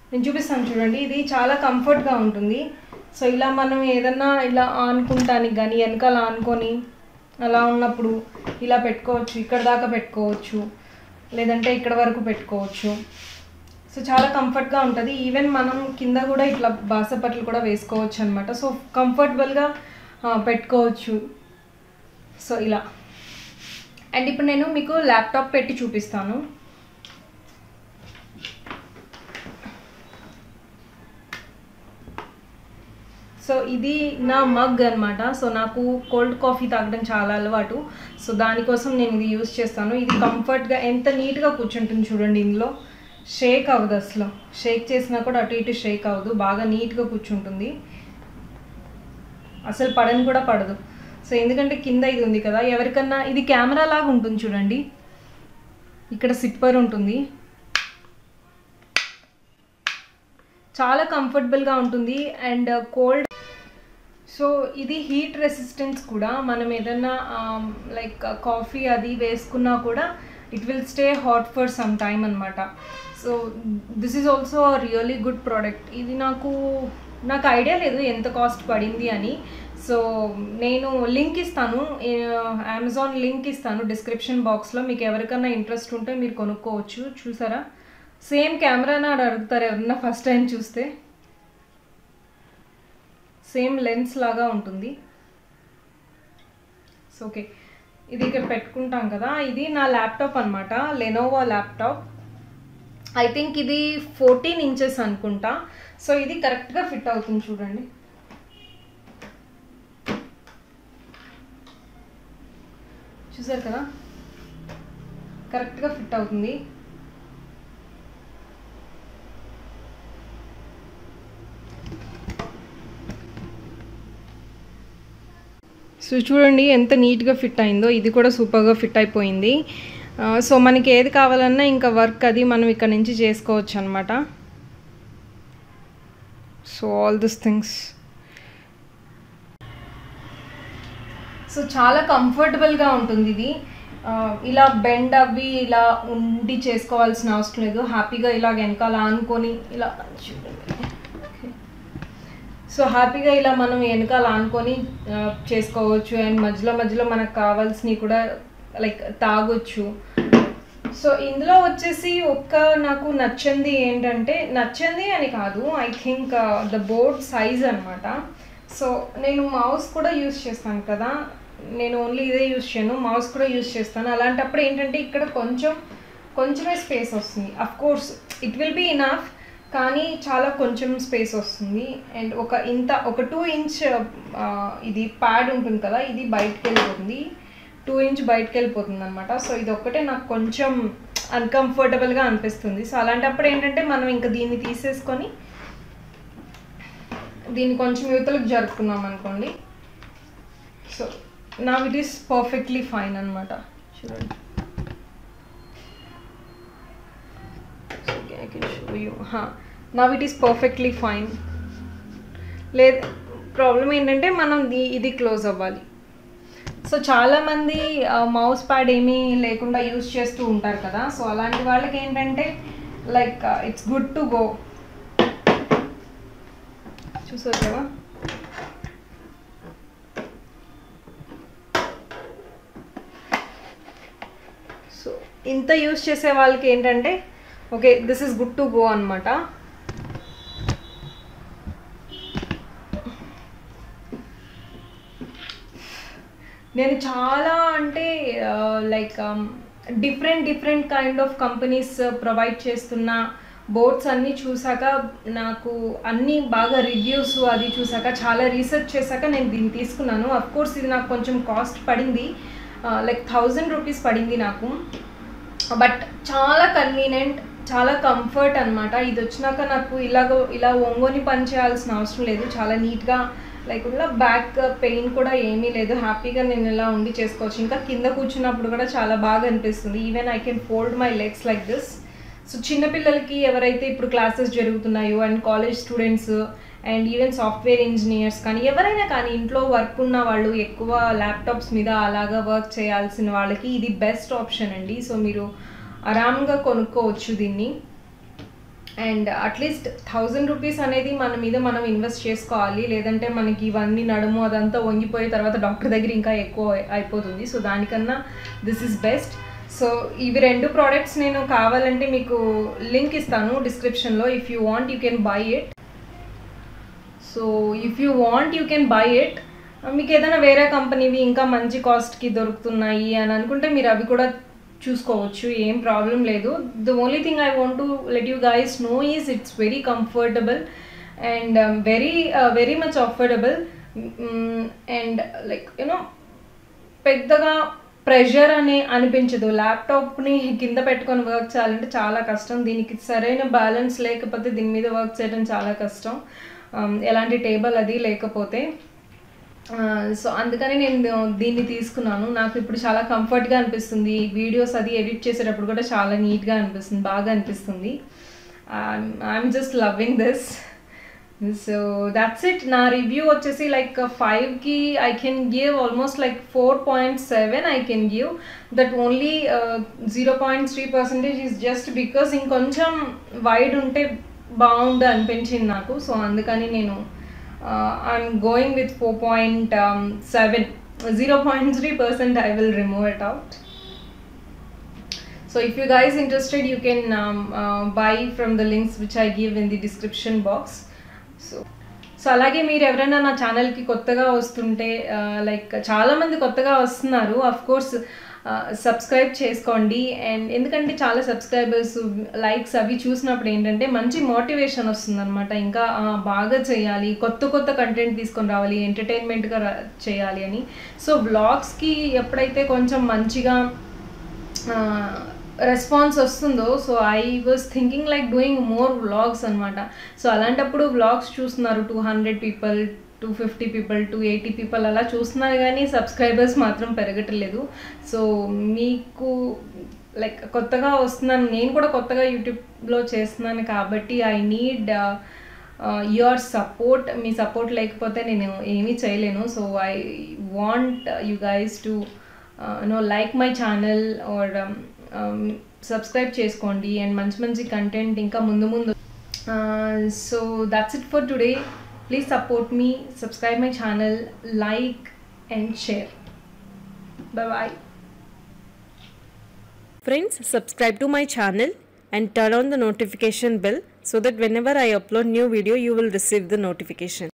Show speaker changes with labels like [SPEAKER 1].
[SPEAKER 1] నేను చూపిస్తాను చూడండి ఇది చాలా కంఫర్ట్గా ఉంటుంది సో ఇలా మనం ఏదన్నా ఇలా ఆనుకుంటానికి కానీ వెనకాల ఆనుకొని అలా ఉన్నప్పుడు ఇలా పెట్టుకోవచ్చు ఇక్కడ దాకా పెట్టుకోవచ్చు లేదంటే ఇక్కడ వరకు పెట్టుకోవచ్చు సో చాలా కంఫర్ట్గా ఉంటుంది ఈవెన్ మనం కింద కూడా ఇట్లా బాసపట్లు కూడా వేసుకోవచ్చు అనమాట సో కంఫర్టబుల్గా పెట్టుకోవచ్చు సో ఇలా అండ్ ఇప్పుడు నేను మీకు ల్యాప్టాప్ పెట్టి చూపిస్తాను సో ఇది నా మగ్ అనమాట సో నాకు కోల్డ్ కాఫీ తాగడం చాలా అలవాటు సో దానికోసం నేను ఇది యూస్ చేస్తాను ఇది కంఫర్ట్గా ఎంత నీట్గా కూర్చుంటుంది చూడండి ఇందులో షేక్ అవ్వదు అసలు షేక్ చేసినా కూడా అటు ఇటు షేక్ అవ్వదు బాగా నీట్గా కూర్చుంటుంది అసలు పడని కూడా పడదు సో ఎందుకంటే కింద ఇది ఉంది కదా ఎవరికన్నా ఇది కెమెరా లాగా ఉంటుంది చూడండి ఇక్కడ సిప్పర్ ఉంటుంది చాలా కంఫర్టబుల్గా ఉంటుంది అండ్ కోల్డ్ సో ఇది హీట్ రెసిస్టెన్స్ కూడా మనం ఏదన్నా లైక్ కాఫీ అది వేసుకున్నా కూడా it will stay hot for some time అనమాట so this is also really good product ఇది నాకు నాకు ఐడియా లేదు ఎంత కాస్ట్ పడింది అని సో నేను లింక్ ఇస్తాను అమెజాన్ లింక్ ఇస్తాను డిస్క్రిప్షన్ బాక్స్లో మీకు ఎవరికన్నా ఇంట్రెస్ట్ ఉంటే మీరు కొనుక్కోవచ్చు చూసారా సేమ్ కెమెరాని ఆడ అడుగుతారు ఎవరన్నా ఫస్ట్ టైం చూస్తే సేమ్ లెన్స్ లాగా ఉంటుంది సో ఓకే ఇది ఇక్కడ పెట్టుకుంటాం కదా ఇది నా ల్యాప్టాప్ అనమాట లెనోవా ల్యాప్టాప్ ఐ థింక్ ఇది ఫోర్టీన్ ఇంచెస్ అనుకుంటా సో ఇది కరెక్ట్గా ఫిట్ అవుతుంది చూడండి చూసారు కదా కరెక్ట్గా ఫిట్ అవుతుంది సో చూడండి ఎంత నీట్గా ఫిట్ అయిందో ఇది కూడా సూపర్గా ఫిట్ అయిపోయింది సో మనకి ఏది కావాలన్నా ఇంకా వర్క్ అది మనం ఇక్కడ నుంచి చేసుకోవచ్చు అనమాట so all this things so చాలా కంఫర్టబుల్గా ఉంటుంది ఇది ఇలా బెండ్ అవి ఇలా ఉండి చేసుకోవాల్సిన అవసరం లేదు హ్యాపీగా ఇలా వెనకాల ఆనుకొని ఇలా సో హ్యాపీగా ఇలా మనం వెనకాల ఆనుకొని చేసుకోవచ్చు అండ్ మధ్యలో మధ్యలో మనకు కావాల్సినవి కూడా లైక్ తాగొచ్చు సో ఇందులో వచ్చేసి ఒక్క నాకు నచ్చింది ఏంటంటే నచ్చింది అని కాదు I think the board size అనమాట సో నేను మౌస్ కూడా యూస్ చేస్తాను కదా నేను ఓన్లీ ఇదే యూస్ చేయను మౌస్ కూడా యూస్ చేస్తాను అలాంటప్పుడు ఏంటంటే ఇక్కడ కొంచెం కొంచెమే స్పేస్ వస్తుంది of course it will be enough కానీ చాలా కొంచెం స్పేస్ వస్తుంది అండ్ ఒక ఇంత ఒక టూ ఇంచ్ ఇది ప్యాడ్ ఉంటుంది కదా ఇది బయటకు వెళ్ళిపోతుంది టూ ఇంచ్ బయటకు వెళ్ళిపోతుంది అనమాట సో ఇది ఒక్కటే నాకు కొంచెం అన్కంఫర్టబుల్గా అనిపిస్తుంది సో అలాంటప్పుడు ఏంటంటే మనం ఇంకా దీన్ని తీసేసుకొని దీన్ని కొంచెం యువతలకు జరుపుకున్నాం అనుకోండి సో నా ఇట్ ఈస్ పర్ఫెక్ట్లీ ఫైన్ అనమాట చూడండి I can show you now it is perfectly fine లేదు ప్రాబ్లం ఏంటంటే మనం ఇది క్లోజ్ అవ్వాలి సో చాలామంది మౌస్ ప్యాడ్ ఏమీ లేకుండా యూస్ చేస్తూ ఉంటారు కదా సో అలాంటి వాళ్ళకి ఏంటంటే like it's good to go చూసారు కదా సో ఇంత యూస్ చేసే వాళ్ళకి ఏంటంటే okay this is good to go అనమాట నేను చాలా అంటే like different different kind of companies provide చేస్తున్న బోర్డ్స్ అన్నీ చూసాక నాకు అన్నీ బాగా రివ్యూస్ అది చూసాక చాలా రీసెర్చ్ చేశాక నేను దీన్ని తీసుకున్నాను అఫ్ కోర్స్ ఇది నాకు కొంచెం కాస్ట్ పడింది లైక్ థౌజండ్ రూపీస్ పడింది నాకు బట్ చాలా కన్వీనియంట్ చాలా కంఫర్ట్ అనమాట ఇది వచ్చినాక నాకు ఇలాగ ఇలా ఒంగోని పని చేయాల్సిన అవసరం లేదు చాలా నీట్గా లైక్ ఇలా బ్యాక్ పెయిన్ కూడా ఏమీ లేదు హ్యాపీగా నేను ఇలా ఉండి చేసుకోవచ్చు ఇంకా కింద కూర్చున్నప్పుడు కూడా చాలా బాగా అనిపిస్తుంది even I can fold my legs like this so చిన్నపిల్లలకి ఎవరైతే ఇప్పుడు క్లాసెస్ జరుగుతున్నాయో and college students and even software engineers కానీ ఎవరైనా కానీ ఇంట్లో వర్క్ ఉన్న వాళ్ళు ఎక్కువ ల్యాప్టాప్స్ మీద అలాగా వర్క్ చేయాల్సిన వాళ్ళకి ఇది బెస్ట్ ఆప్షన్ అండి సో మీరు ఆరామ్గా కొనుక్కోవచ్చు దీన్ని అండ్ అట్లీస్ట్ థౌజండ్ రూపీస్ అనేది మన మీద మనం ఇన్వెస్ట్ చేసుకోవాలి లేదంటే మనకి ఇవన్నీ నడుము అదంతా వంగిపోయి తర్వాత డాక్టర్ దగ్గర ఇంకా ఎక్కువ అయిపోతుంది సో దానికన్నా దిస్ ఇస్ బెస్ట్ సో ఇవి రెండు ప్రోడక్ట్స్ నేను కావాలంటే మీకు లింక్ ఇస్తాను డిస్క్రిప్షన్లో if you want you can buy it so if you want you can buy it మీకు ఏదైనా వేరే కంపెనీవి ఇంకా మంచి కాస్ట్కి దొరుకుతున్నాయి అని అనుకుంటే మీరు అవి కూడా చూసుకోవచ్చు ఏం ప్రాబ్లం లేదు the only thing I want to let you guys know is it's very comfortable and very very much affordable and like you know పెద్దగా ప్రెషర్ అని అనిపించదు ల్యాప్టాప్ని కింద పెట్టుకొని వర్క్ చేయాలంటే చాలా కష్టం దీనికి సరైన బ్యాలెన్స్ లేకపోతే దీని మీద వర్క్ చేయడం చాలా కష్టం Um, ఎలాంటి టేబుల్ అది లేకపోతే సో అందుకని నేను దీన్ని తీసుకున్నాను నాకు ఇప్పుడు చాలా కంఫర్ట్గా అనిపిస్తుంది వీడియోస్ అది ఎడిట్ చేసేటప్పుడు కూడా చాలా నీట్గా అనిపిస్తుంది బాగా అనిపిస్తుంది I'm just loving this so that's it నా రివ్యూ వచ్చేసి లైక్ ఫైవ్కి I can give almost like four point seven I can give that only zero point three percentage is just because ఇంకొంచెం వైడ్ ఉంటే బాగుండు అనిపించింది నాకు సో అందుకని నేను I'm going with four point seven zero point three percent I will remove it out so if you guys interested you can um, uh, buy from the links which i give in the description box so so అలాగే మీరు ఎవరైనా నా ఛానల్కి కొత్తగా వస్తుంటే like చాలామంది కొత్తగా వస్తున్నారు అఫ్ కోర్స్ సబ్స్క్రైబ్ చేసుకోండి అండ్ ఎందుకంటే చాలా సబ్స్క్రైబర్స్ లైక్స్ అవి చూసినప్పుడు ఏంటంటే మంచి మోటివేషన్ వస్తుందన్నమాట ఇంకా ఆ, బాగా చేయాలి కొత్త కొత్త కంటెంట్ తీసుకొని రావాలి ఎంటర్టైన్మెంట్గా చేయాలి అని సో బ్లాగ్స్కి ఎప్పుడైతే కొంచెం మంచిగా రెస్పాన్స్ వస్తుందో so I was thinking like doing more vlogs అనమాట సో అలాంటప్పుడు వ్లాగ్స్ చూస్తున్నారు two hundred people two fifty people two eighty people అలా చూస్తున్నారు కానీ సబ్స్క్రైబర్స్ మాత్రం పెరగట్లేదు సో మీకు లైక్ కొత్తగా వస్తున్నాను నేను కూడా కొత్తగా యూట్యూబ్లో చేస్తున్నాను కాబట్టి ఐ నీడ్ యువర్ సపోర్ట్ మీ సపోర్ట్ లేకపోతే నేను ఏమీ చేయలేను so I want you guys to know like my channel or subscribe చేసుకోండి అండ్ మంచి మంచి కంటెంట్ ఇంకా ముందు ముందు so that's it for today please support me subscribe my channel like and share bye bye
[SPEAKER 2] Friends, subscribe to my channel and turn on the notification bell so that whenever I upload new video you will receive the notification.